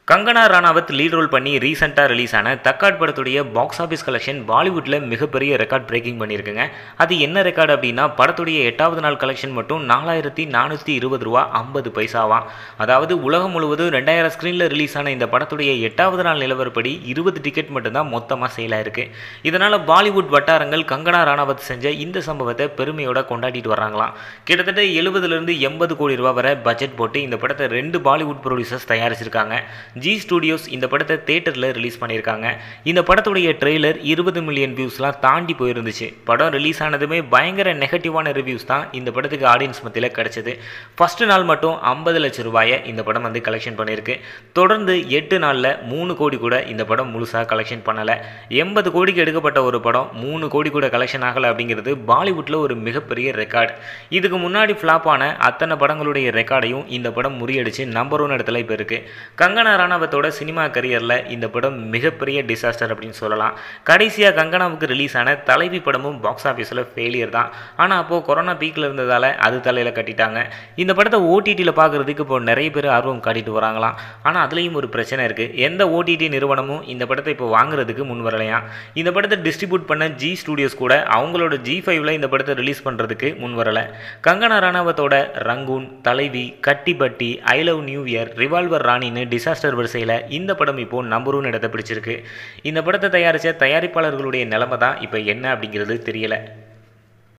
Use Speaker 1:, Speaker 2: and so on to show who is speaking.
Speaker 1: Kangana ரானாவத் lead role பண்ணி ரீசெண்டாக release ஆன தக்காட் படத்துடைய பாக்ஸ் ஆஃபீஸ் கலெக்ஷன் பாலிவுட்டில் மிகப்பெரிய ரெக்கார்ட் பிரேக்கிங் பண்ணியிருக்குங்க அது என்ன ரெக்கார்டு அப்படின்னா படத்துடைய எட்டாவது நாள் கலெக்ஷன் மட்டும் நாலாயிரத்தி நானூற்றி இருபது ரூபா ஐம்பது பைசாவாம் அதாவது உலகம் முழுவதும் ரெண்டாயிரம் ஸ்க்ரீனில் ரிலீஸ் ஆன இந்த படத்துடைய எட்டாவது நாள் நிலவரப்படி இருபது டிக்கெட் மட்டும்தான் மொத்தமாக சேல் ஆயிருக்கு இதனால் பாலிவுட் வட்டாரங்கள் கங்கனா ரானாவத் செஞ்ச இந்த சம்பவத்தை பெருமையோட கொண்டாடிட்டு வர்றாங்களாம் கிட்டத்தட்ட எழுபதுலேருந்து எண்பது கோடி ரூபா வரை பட்ஜெட் போட்டு இந்த படத்தை ரெண்டு பாலிவுட் ப்ரொடியூசர்ஸ் தயாரிச்சிருக்காங்க ஜி ஸ்டுடியோஸ் இந்த படத்தை தேட்டரில் ரிலீஸ் பண்ணியிருக்காங்க இந்த படத்துடைய ட்ரெய்லர் இருபது மில்லியன் வியூஸ்லாம் தாண்டி போயிருந்துச்சு படம் ரிலீஸ் ஆனதுமே பயங்கர நெகட்டிவான ரிவ்யூஸ் தான் இந்த படத்துக்கு ஆடியன்ஸ் மத்தியில் கிடைச்சது ஃபஸ்ட்டு நாள் மட்டும் ஐம்பது லட்சம் ரூபாயை இந்த படம் வந்து கலெக்ஷன் பண்ணியிருக்கு தொடர்ந்து எட்டு நாளில் மூணு கோடி கூட இந்த படம் முழுசாக கலெக்ஷன் பண்ணலை எண்பது கோடிக்கு எடுக்கப்பட்ட ஒரு படம் மூணு கோடி கூட கலெக்ஷன் ஆகலை அப்படிங்கிறது பாலிவுட்டில் ஒரு மிகப்பெரிய ரெக்கார்டு இதுக்கு முன்னாடி ஃப்ளாப் ஆன அத்தனை படங்களுடைய ரெக்கார்டையும் இந்த படம் முறியடிச்சு நம்பர் ஒன் இடத்துல இப்போ இருக்குது கங்கனா ராணாவத்தோட சினிமா கரியரில் இந்த படம் மிகப்பெரிய டிசாஸ்டர் அப்படின்னு சொல்லலாம் கடைசியாக கங்கனாவுக்கு ரிலீஸ் ஆன தலைவி படமும் பாக்ஸ் ஆஃபீஸில் ஃபெயிலியர் தான் ஆனால் அப்போது கொரோனா பீக்கில் இருந்ததால் அது தலையில் கட்டிட்டாங்க இந்த படத்தை ஓடிடியில் பார்க்குறதுக்கு இப்போ நிறைய பேர் ஆர்வம் காட்டிட்டு வராங்களாம் ஆனால் அதுலேயும் ஒரு பிரச்சனை இருக்குது எந்த ஓடிடி நிறுவனமும் இந்த படத்தை இப்போ வாங்குறதுக்கு முன் வரலையாம் இந்த படத்தை டிஸ்ட்ரிபியூட் பண்ண ஜி ஸ்டுடியோஸ் கூட அவங்களோட ஜி ஃபைவ்ல இந்த படத்தை ரிலீஸ் பண்ணுறதுக்கு முன் வரலை கங்கனா ராணாவத்தோட Rangoon Thalaivi Katti Batti I love New Year revolver ராணின்னு டிசாஸ்டர் வரிசையில் இந்த படம் இப்போ நம்பர் ஒன் இடத்தை பிடிச்சிருக்கு இந்த படத்தை தயாரித்த தயாரிப்பாளர்களுடைய நிலைமை தான் இப்போ என்ன அப்படிங்கிறது தெரியலை